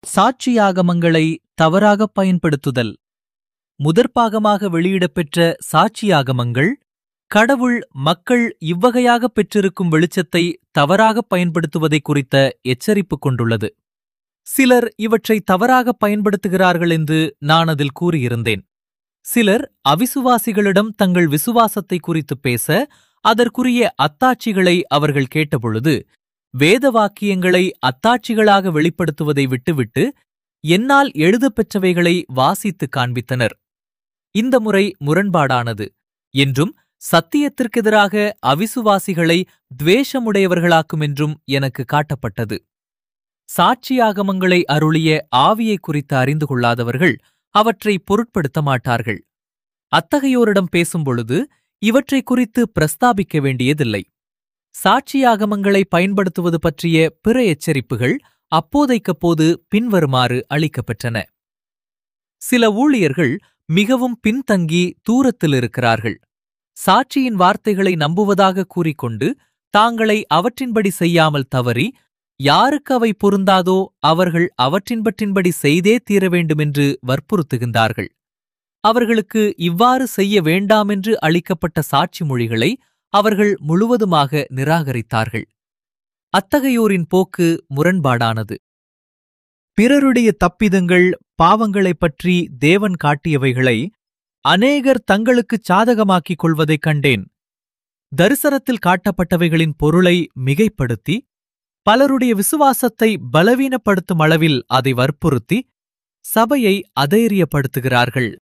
சாட்சியாகமங்களை தவறாகப் பயன்படுத்துதல் முதற்பாகமாக வெளியிடப்பெற்ற சாட்சியாகமங்கள் கடவுள் மக்கள் இவ்வகையாகப் பெற்றிருக்கும் வெளிச்சத்தை தவறாகப் பயன்படுத்துவதை குறித்த எச்சரிப்பு கொண்டுள்ளது சிலர் இவற்றை தவறாகப் பயன்படுத்துகிறார்கள் என்று நான் அதில் கூறியிருந்தேன் சிலர் அவிசுவாசிகளிடம் தங்கள் விசுவாசத்தை குறித்து பேச அதற்குரிய அத்தாட்சிகளை அவர்கள் கேட்டபொழுது வேத வாக்கியங்களை அத்தாட்சிகளாக வெளிப்படுத்துவதை விட்டுவிட்டு என்னால் எழுதப்பெற்றவைகளை வாசித்து காண்பித்தனர் இந்த முறை முரண்பாடானது என்றும் சத்தியத்திற்கெதிராக அவிசுவாசிகளை துவேஷமுடையவர்களாக்கும் என்றும் எனக்கு காட்டப்பட்டது சாட்சியாகமங்களை அருளிய ஆவியை குறித்து அறிந்து கொள்ளாதவர்கள் அவற்றை பொருட்படுத்த மாட்டார்கள் அத்தகையோரிடம் பேசும்பொழுது இவற்றை குறித்து பிரஸ்தாபிக்க வேண்டியதில்லை சாட்சியாகமங்களை பயன்படுத்துவது பற்றிய பிற எச்சரிப்புகள் அப்போதைக்கப்போது பின்வருமாறு அளிக்கப்பெற்றன சில ஊழியர்கள் மிகவும் பின்தங்கி தூரத்தில் இருக்கிறார்கள் சாட்சியின் வார்த்தைகளை நம்புவதாக கூறிக்கொண்டு தாங்களை அவற்றின்படி செய்யாமல் தவறி யாருக்கு அவை பொருந்தாதோ அவர்கள் அவற்றின்பற்றின்படி செய்தே தீர வேண்டுமென்று வற்புறுத்துகின்றார்கள் அவர்களுக்கு இவ்வாறு செய்ய வேண்டாமென்று அளிக்கப்பட்ட சாட்சி மொழிகளை அவர்கள் முழுவதுமாக நிராகரித்தார்கள் அத்தகையோரின் போக்கு முரண்பாடானது பிறருடைய தப்பிதங்கள் பாவங்களைப் பற்றி தேவன் காட்டியவைகளை அநேகர் தங்களுக்குச் சாதகமாக்கிக் கொள்வதைக் கண்டேன் தரிசனத்தில் காட்டப்பட்டவைகளின் பொருளை மிகைப்படுத்தி பலருடைய விசுவாசத்தை பலவீனப்படுத்தும் அளவில் அதை வற்புறுத்தி சபையை அதைரியப்படுத்துகிறார்கள்